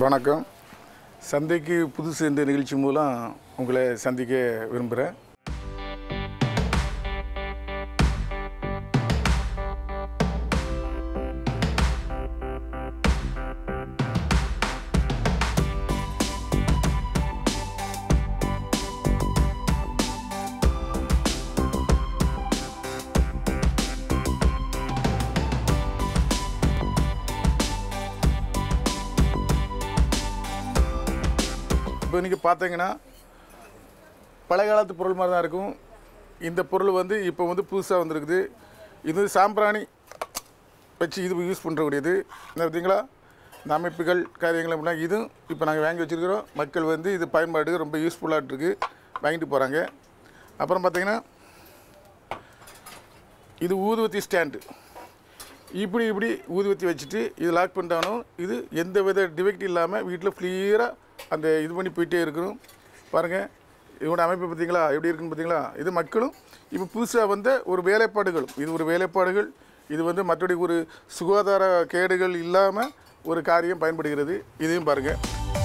வணக்கம் சந்தைக்கு புதுசு என்ற நிகழ்ச்சி மூலம் உங்களை சந்திக்க விரும்புகிறேன் இப்போ நீங்கள் பார்த்தீங்கன்னா பழைய காலத்து பொருள் மாதிரி தான் இருக்கும் இந்த பொருள் வந்து இப்போ வந்து புதுசாக வந்திருக்குது இது சாம்பிராணி வச்சு இது யூஸ் பண்ணுறக்கூடியது என்ன பார்த்தீங்களா இந்த அமைப்புகள் காரியங்கள் அப்படின்னா இதுவும் இப்போ நாங்கள் வாங்கி வச்சுருக்கிறோம் மக்கள் வந்து இது பயன்பாட்டுக்கு ரொம்ப யூஸ்ஃபுல்லாக இருக்கு வாங்கிட்டு போகிறாங்க அப்புறம் பார்த்தீங்கன்னா இது ஊதுவத்தி ஸ்டாண்டு இப்படி இப்படி ஊதுவத்தி வச்சுட்டு இது லாக் பண்ணிட்டாலும் இது எந்த வித டிஃபெக்ட் இல்லாமல் வீட்டில் கிளியராக அந்த இது பண்ணி போயிட்டே இருக்கணும் பாருங்கள் இதோட அமைப்பு பார்த்தீங்களா எப்படி இருக்குன்னு பார்த்தீங்களா இது மக்களும் இப்போ புதுசாக வந்த ஒரு வேலைப்பாடுகளும் இது ஒரு வேலைப்பாடுகள் இது வந்து மற்றபடி ஒரு சுகாதார கேடுகள் இல்லாமல் ஒரு காரியம் பயன்படுகிறது இதையும் பாருங்கள்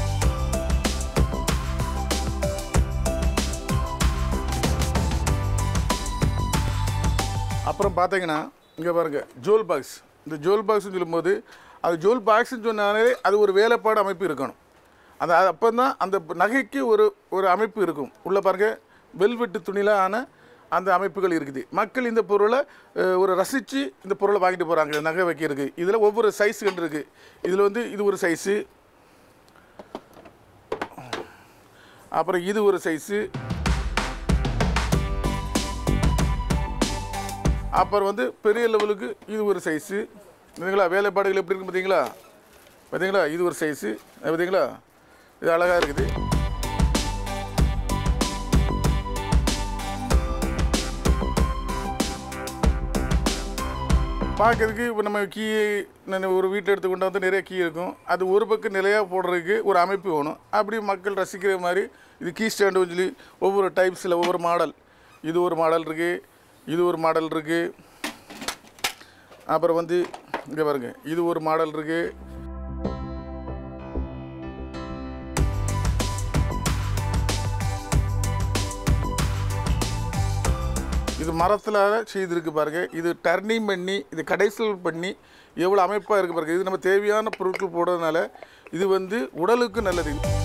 அப்புறம் பார்த்தீங்கன்னா இங்கே பாருங்கள் ஜோல் பாக்ஸ் இந்த ஜோல் பாக்ஸ்னு சொல்லும்போது அது ஜோல் பாக்ஸ்னு சொன்னாலே அது ஒரு வேலைப்பாடு அமைப்பு இருக்கணும் அந்த அப்போ தான் அந்த நகைக்கு ஒரு ஒரு அமைப்பு இருக்கும் உள்ளே பாருங்கள் வெல்வெட்டு துணியில் ஆன அந்த அமைப்புகள் இருக்குது மக்கள் இந்த பொருளை அஹ், ஒரு ரசித்து இந்த பொருளை வாங்கிட்டு போகிறாங்க நகை வைக்கிறதுக்கு இதில் ஒவ்வொரு சைஸுகள் இருக்குது இதில் வந்து இது ஒரு சைஸு அப்புறம் இது ஒரு சைஸு அப்புறம் வந்து பெரிய லெவலுக்கு இது ஒரு சைஸு பார்த்தீங்களா வேலைப்பாடுகள் எப்படி இருக்கு பார்த்தீங்களா பார்த்தீங்களா இது ஒரு சைஸு பார்த்தீங்களா இது அழகாக இருக்குது பார்க்கறதுக்கு இப்போ நம்ம கீ நான் ஒரு வீட்டில் எடுத்து கொண்டு வந்து நிறைய கீ இருக்கும் அது ஒரு பக்கம் நிலையாக போடுறதுக்கு ஒரு அமைப்பு வேணும் அப்படி மக்கள் ரசிக்கிற மாதிரி இது கீ ஸ்டாண்டு சொல்லி ஒவ்வொரு டைப்ஸில் ஒவ்வொரு மாடல் இது ஒரு மாடல் இருக்குது இது ஒரு மாடல் இருக்குது அப்புறம் வந்து இங்கே பாருங்க இது ஒரு மாடல் இருக்குது இது மரத்தில் செய்திருக்கு பாருங்க இது டர்னிங் பண்ணி இது கடைசல் பண்ணி எவ்வளோ அமைப்பாக இருக்குது பாருங்க இது நம்ம தேவையான பொருட்கள் போடுறதுனால இது வந்து உடலுக்கு நல்லது